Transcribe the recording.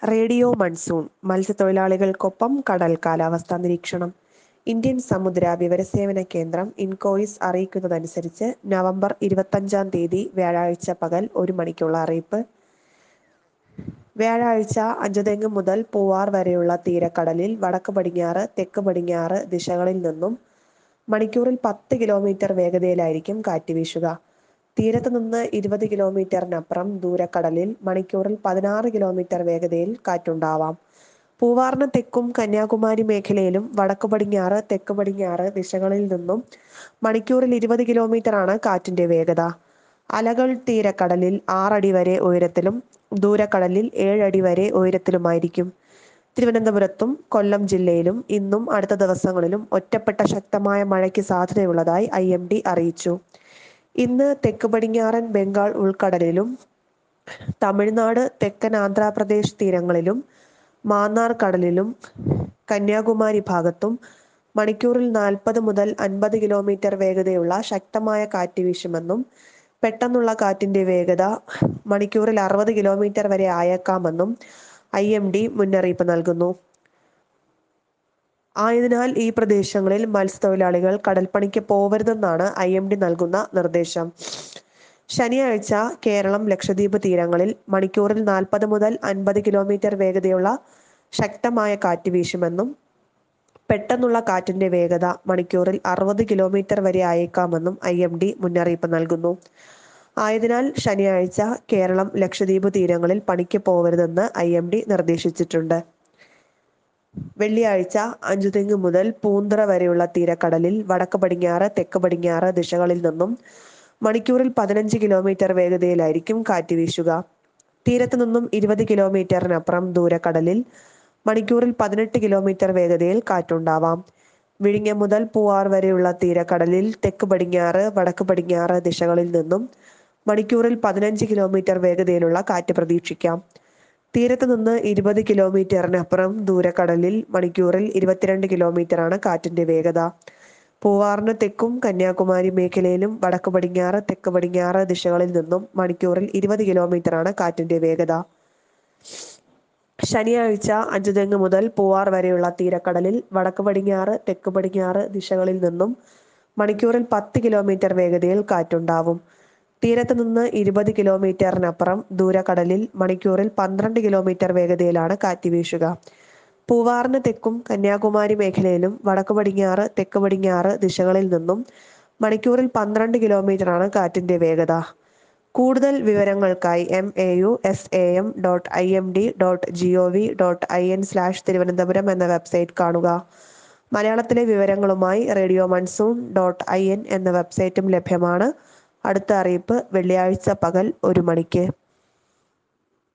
radio monsoon മത്സ്യത്തൊഴിലാളികൾക്കൊപ്പം കടൽ കാലാവസ്ഥാ നിരീക്ഷണം ഇന്ത്യൻ സമുദ്ര വിവരസേവന കേന്ദ്രം ഇൻകോയിസ് അറിയിക്കുന്നതനുസരിച്ച് നവംബർ ഇരുപത്തഞ്ചാം തീയതി വ്യാഴാഴ്ച പകൽ ഒരു മണിക്കുള്ള അറിയിപ്പ് വ്യാഴാഴ്ച അഞ്ചുതെങ്ങ് മുതൽ പൂവാർ വരെയുള്ള തീരക്കടലിൽ വടക്ക് പടിഞ്ഞാറ് തെക്ക് പടിഞ്ഞാറ് ദിശകളിൽ നിന്നും മണിക്കൂറിൽ പത്ത് കിലോമീറ്റർ വേഗതയിലായിരിക്കും കാറ്റ് വീശുക തീരത്ത് നിന്ന് ഇരുപത് കിലോമീറ്ററിനപ്പുറം ദൂരക്കടലിൽ മണിക്കൂറിൽ പതിനാറ് കിലോമീറ്റർ വേഗതയിൽ കാറ്റുണ്ടാവാം പൂവാറിന് തെക്കും കന്യാകുമാരി മേഖലയിലും വടക്ക് പടിഞ്ഞാറ് തെക്ക് പടിഞ്ഞാറ് ദിശകളിൽ നിന്നും മണിക്കൂറിൽ ഇരുപത് കിലോമീറ്ററാണ് കാറ്റിന്റെ വേഗത അലകൾ തീരക്കടലിൽ ആറടി വരെ ഉയരത്തിലും ദൂരക്കടലിൽ ഏഴടി വരെ ഉയരത്തിലുമായിരിക്കും തിരുവനന്തപുരത്തും കൊല്ലം ജില്ലയിലും ഇന്നും അടുത്ത ദിവസങ്ങളിലും ഒറ്റപ്പെട്ട ശക്തമായ മഴയ്ക്ക് സാധ്യതയുള്ളതായി ഐ എം ഡി അറിയിച്ചു ഇന്ന് തെക്ക് പടിഞ്ഞാറൻ ബംഗാൾ ഉൾക്കടലിലും തമിഴ്നാട് തെക്കൻ ആന്ധ്രാപ്രദേശ് തീരങ്ങളിലും മാന്നാർ കടലിലും കന്യാകുമാരി ഭാഗത്തും മണിക്കൂറിൽ നാൽപ്പത് മുതൽ അൻപത് കിലോമീറ്റർ വേഗതയുള്ള ശക്തമായ കാറ്റ് വീശുമെന്നും പെട്ടെന്നുള്ള കാറ്റിന്റെ വേഗത മണിക്കൂറിൽ അറുപത് കിലോമീറ്റർ വരെ ആയേക്കാമെന്നും ഐ എം ഡി മുന്നറിയിപ്പ് നൽകുന്നു ആയതിനാൽ ഈ പ്രദേശങ്ങളിൽ മത്സ്യത്തൊഴിലാളികൾ കടൽപ്പണിക്ക് പോവരുതെന്നാണ് ഐ എം ഡി നൽകുന്ന നിർദ്ദേശം ശനിയാഴ്ച കേരളം ലക്ഷദ്വീപ് തീരങ്ങളിൽ മണിക്കൂറിൽ നാൽപ്പത് മുതൽ അൻപത് കിലോമീറ്റർ വേഗതയുള്ള ശക്തമായ കാറ്റ് വീശുമെന്നും പെട്ടെന്നുള്ള കാറ്റിന്റെ വേഗത മണിക്കൂറിൽ അറുപത് കിലോമീറ്റർ വരെ ആയേക്കാമെന്നും ഐ എം ഡി മുന്നറിയിപ്പ് നൽകുന്നു ആയതിനാൽ ശനിയാഴ്ച കേരളം ലക്ഷദ്വീപ് തീരങ്ങളിൽ പണിക്ക് പോവരുതെന്ന് ഐ എം ഡി നിർദ്ദേശിച്ചിട്ടുണ്ട് വെള്ളിയാഴ്ച അഞ്ചുതെങ്ങ് മുതൽ പൂന്തറ വരെയുള്ള തീരക്കടലിൽ വടക്ക് പടിഞ്ഞാറ് തെക്ക് പടിഞ്ഞാറ് ദിശകളിൽ നിന്നും മണിക്കൂറിൽ പതിനഞ്ച് കിലോമീറ്റർ വേഗതയിലായിരിക്കും കാറ്റ് വീശുക തീരത്ത് നിന്നും ഇരുപത് കിലോമീറ്ററിനപ്പുറം ദൂരക്കടലിൽ മണിക്കൂറിൽ പതിനെട്ട് കിലോമീറ്റർ വേഗതയിൽ കാറ്റുണ്ടാവാം വിഴിഞ്ഞം മുതൽ പൂവാർ വരെയുള്ള തീരക്കടലിൽ തെക്ക് പടിഞ്ഞാറ് വടക്ക് പടിഞ്ഞാറ് ദിശകളിൽ നിന്നും മണിക്കൂറിൽ പതിനഞ്ച് കിലോമീറ്റർ വേഗതയിലുള്ള കാറ്റ് പ്രതീക്ഷിക്കാം തീരത്ത് നിന്ന് ഇരുപത് കിലോമീറ്ററിനപ്പുറം ദൂരക്കടലിൽ മണിക്കൂറിൽ ഇരുപത്തിരണ്ട് കിലോമീറ്ററാണ് കാറ്റിന്റെ വേഗത പൂവാറിന് തെക്കും കന്യാകുമാരി മേഖലയിലും വടക്ക് പടിഞ്ഞാറ് തെക്ക് പടിഞ്ഞാറ് ദിശകളിൽ നിന്നും മണിക്കൂറിൽ ഇരുപത് കിലോമീറ്ററാണ് കാറ്റിന്റെ വേഗത ശനിയാഴ്ച അഞ്ചുതെങ്ങ് മുതൽ പൂവാർ വരെയുള്ള തീരക്കടലിൽ വടക്ക് പടിഞ്ഞാറ് തെക്ക് പടിഞ്ഞാറ് ദിശകളിൽ നിന്നും മണിക്കൂറിൽ പത്ത് കിലോമീറ്റർ വേഗതയിൽ കാറ്റുണ്ടാവും തീരത്ത് നിന്ന് ഇരുപത് കിലോമീറ്ററിനപ്പുറം ദൂരക്കടലിൽ മണിക്കൂറിൽ പന്ത്രണ്ട് കിലോമീറ്റർ വേഗതയിലാണ് കാറ്റ് വീശുക പൂവാറിന് തെക്കും കന്യാകുമാരി മേഖലയിലും വടക്ക് പടിഞ്ഞാറ് തെക്ക് പടിഞ്ഞാറ് ദിശകളിൽ നിന്നും മണിക്കൂറിൽ പന്ത്രണ്ട് കിലോമീറ്ററാണ് കാറ്റിന്റെ വേഗത കൂടുതൽ വിവരങ്ങൾക്കായി M A U S A M dot I M D dot G O V dot I N slash Thiruvananthapuram എന്ന വെബ്സൈറ്റ് കാണുക മലയാളത്തിലെ വിവരങ്ങളുമായി radio monsoon dot I N എന്ന വെബ്സൈറ്റും ലഭ്യമാണ് അടുത്ത അറിയിപ്പ് വെള്ളിയാഴ്ച പകൽ ഒരു മണിക്ക്